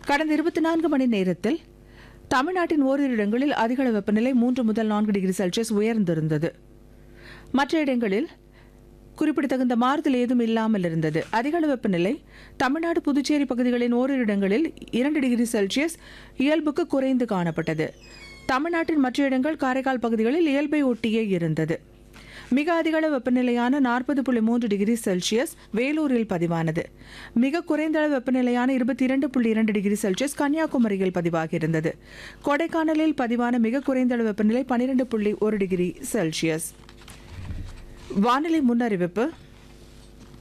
கடந்த இருபத்தி நான்கு மணி நேரத்தில் தமிழ்நாட்டின் ஓரிரு இடங்களில் அதிகளவு வெப்பநிலை மூன்று முதல் நான்கு டிகிரி செல்சியஸ் உயர்ந்திருந்தது மற்ற இடங்களில் குறிப்பிடத்தகுந்த மாறுதல் ஏதும் இல்லாமல் இருந்தது அதிகளவு வெப்பநிலை தமிழ்நாடு புதுச்சேரி பகுதிகளின் ஓரிரு இடங்களில் இரண்டு டிகிரி செல்சியஸ் இயல்புக்கு குறைந்து காணப்பட்டது தமிழ்நாட்டின் மற்ற இடங்கள் காரைக்கால் பகுதிகளில் இயல்பை ஒட்டியே இருந்தது மிக அதிகளவு வெப்பநிலையான நாற்பது புள்ளி மூன்று டிகிரி செல்சியஸ் வேலூரில் பதிவானது மிக குறைந்த அளவு வெப்பநிலையான இருபத்தி இரண்டு புள்ளி இரண்டு டிகிரி செல்சியஸ் கன்னியாகுமரியில் பதிவாகியிருந்தது கொடைக்கானலில் பதிவான மிக குறைந்த அளவு வெப்பநிலை பன்னிரண்டு புள்ளி ஒரு டிகிரி செல்சியஸ் வானிலை முன்னறிவிப்பு